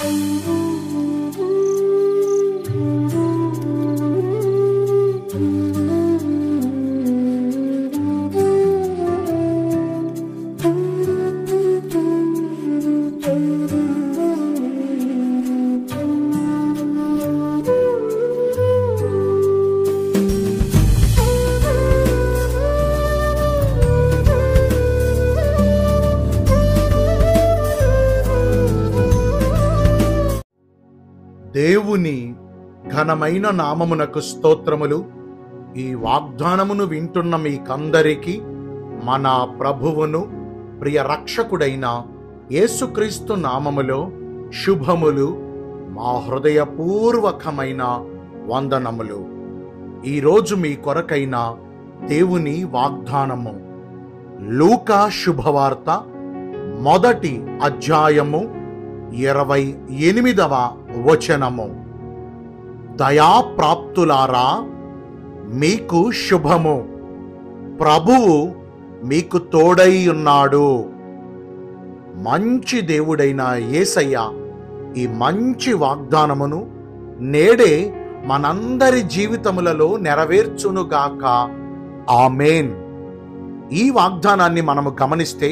దేవుని ఘనమైన నామమునకు స్తోత్రములు ఈ వాగ్దానమును వింటున్న మీకందరికీ మన ప్రభువును ప్రియ రక్షకుడైన యేసుక్రీస్తు నామములో శుభములు మా హృదయపూర్వకమైన వందనములు ఈరోజు మీ కొరకైన దేవుని వాగ్దానము లూకా శుభవార్త మొదటి అధ్యాయము ఇరవై ఎనిమిదవ వచనము దయాప్రాప్తులారా మీకు శుభము ప్రభువు మీకు తోడై ఉన్నాడు మంచి దేవుడైన యేసయ్య ఈ మంచి వాగ్దానమును నేడే మనందరి జీవితములలో నెరవేర్చునుగాక ఆమెన్ ఈ వాగ్దానాన్ని మనము గమనిస్తే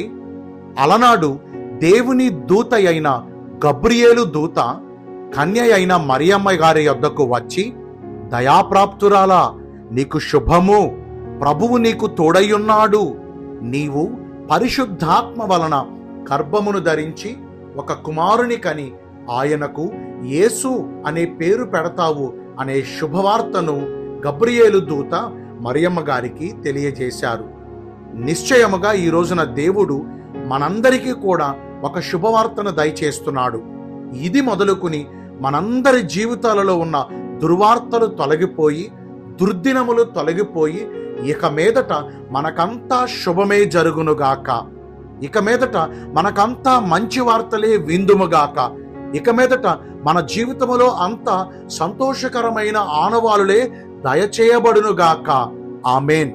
అలనాడు దేవుని దూత అయిన గబ్రియేలు దూత కన్య అయిన మరియమ్మ గారి యొద్దకు వచ్చి దయాప్రాప్తురాలా నీకు శుభము ప్రభువు నీకు తోడయ్యున్నాడు నీవు పరిశుద్ధాత్మ వలన గర్భమును ధరించి ఒక కుమారుని కని ఆయనకు యేసు అనే పేరు పెడతావు అనే శుభవార్తను గబ్రియేలు దూత మరియమ్మ గారికి తెలియజేశారు నిశ్చయముగా ఈ రోజున దేవుడు మనందరికీ కూడా ఒక శుభవార్తను దయచేస్తున్నాడు ఇది మొదలుకుని మనందరి జీవితాలలో ఉన్న దుర్వార్తలు తొలగిపోయి దుర్దినములు తొలగిపోయి ఇక మీదట మనకంతా శుభమే జరుగునుగాక ఇక మీదట మనకంతా మంచి వార్తలే విందుముగాక ఇక మీదట మన జీవితములో అంతా సంతోషకరమైన ఆనవాలులే దయచేయబడునుగాక ఆమెన్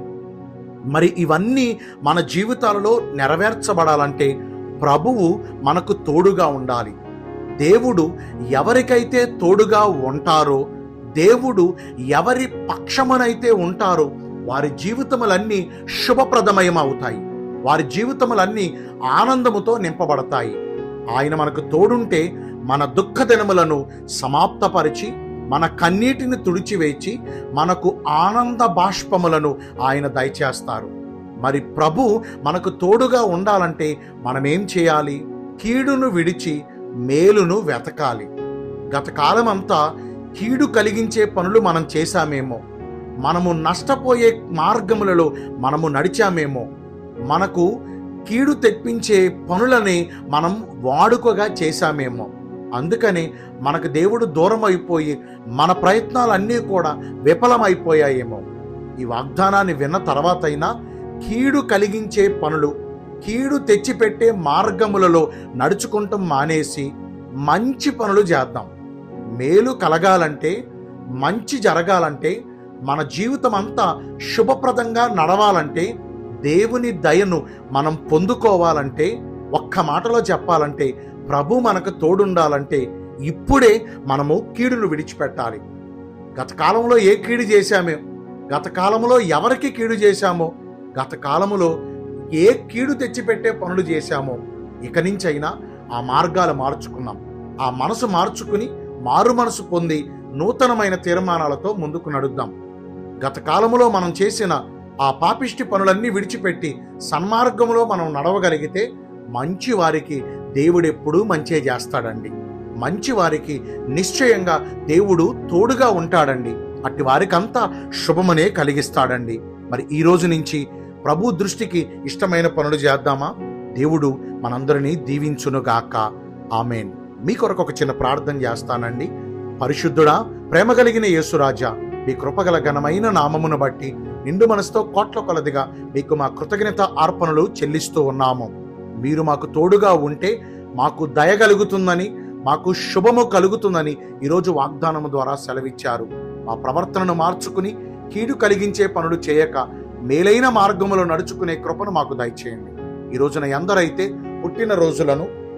మరి ఇవన్నీ మన జీవితాలలో నెరవేర్చబడాలంటే ప్రభువు మనకు తోడుగా ఉండాలి దేవుడు ఎవరికైతే తోడుగా ఉంటారో దేవుడు ఎవరి పక్షమునైతే ఉంటారో వారి జీవితములన్నీ శుభప్రదమయమవుతాయి వారి జీవితములన్నీ ఆనందముతో నింపబడతాయి ఆయన మనకు తోడుంటే మన దుఃఖ దినములను సమాప్తపరిచి మన కన్నీటిని తుడిచివేచి మనకు ఆనంద బాష్పములను ఆయన దయచేస్తారు మరి ప్రభు మనకు తోడుగా ఉండాలంటే మనమేం చేయాలి కీడును విడిచి మేలును వెతకాలి గత కాలమంతా కీడు కలిగించే పనులు మనం చేశామేమో మనము నష్టపోయే మార్గములలో మనము నడిచామేమో మనకు కీడు తెప్పించే పనులని మనం వాడుకగా చేశామేమో అందుకని మనకు దేవుడు దూరం అయిపోయి మన ప్రయత్నాలన్నీ కూడా విఫలమైపోయాయేమో ఈ వాగ్దానాన్ని విన్న తర్వాతైనా కీడు కలిగించే పనులు కీడు తెచ్చిపెట్టే మార్గములలో నడుచుకుంటూ మానేసి మంచి పనులు చేద్దాం మేలు కలగాలంటే మంచి జరగాలంటే మన జీవితం అంతా శుభప్రదంగా నడవాలంటే దేవుని దయను మనం పొందుకోవాలంటే ఒక్క మాటలో చెప్పాలంటే ప్రభు మనకు తోడుండాలంటే ఇప్పుడే మనము కీడును విడిచిపెట్టాలి గత కాలంలో ఏ కీడు చేశామో గత కాలంలో ఎవరికి కీడు చేశామో గత కాలములో ఏ కీడు తెచ్చిపెట్టే పనులు చేశామో ఇక నుంచైనా ఆ మార్గాలు మార్చుకున్నాం ఆ మనసు మార్చుకుని మారు మనసు పొంది నూతనమైన తీర్మానాలతో ముందుకు నడుద్దాం గత కాలములో మనం చేసిన ఆ పాపిష్టి పనులన్నీ విడిచిపెట్టి సన్మార్గములో మనం నడవగలిగితే మంచి వారికి దేవుడు ఎప్పుడూ మంచే చేస్తాడండి మంచి వారికి నిశ్చయంగా దేవుడు తోడుగా ఉంటాడండి అట్టి వారికంతా శుభమనే కలిగిస్తాడండి మరి ఈ రోజు నుంచి ప్రభు దృష్టికి ఇష్టమైన పనులు చేద్దామా దేవుడు మనందరినీ దీవించునుగాక ఆమెన్ మీ కొరకు ఒక చిన్న ప్రార్థన చేస్తానండి పరిశుద్ధుడా ప్రేమ కలిగిన యేసురాజా మీ కృపగల ఘనమైన నామమును బట్టి నిండు మనసుతో కోట్ల కొలదిగా మీకు మా కృతజ్ఞత అర్పణలు చెల్లిస్తూ ఉన్నాము మీరు మాకు తోడుగా ఉంటే మాకు దయ కలుగుతుందని మాకు శుభము కలుగుతుందని ఈరోజు వాగ్దానము ద్వారా సెలవిచ్చారు మా ప్రవర్తనను మార్చుకుని కీడు కలిగించే పనులు చేయక మేలైన మార్గములో నడుచుకునే కృపను మాకు దయచేయండి ఈ రోజున ఎందరైతే పుట్టిన రోజులను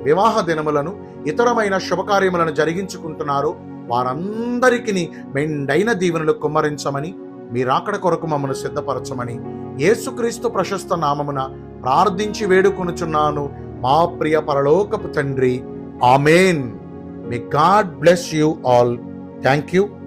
వివాహ దినములను ఇతరమైన శుభకార్యములను జరిగించుకుంటున్నారో వారందరికీ మెండైన దీవెనలు కుమ్మరించమని మీ రాకడ కొరకు మమ్మను సిద్ధపరచమని యేసుక్రీస్తు ప్రశస్త నామమున ప్రార్థించి వేడుకొనుచున్నాను మా ప్రియ పరలోకపు తండ్రి amen may God bless you all thank you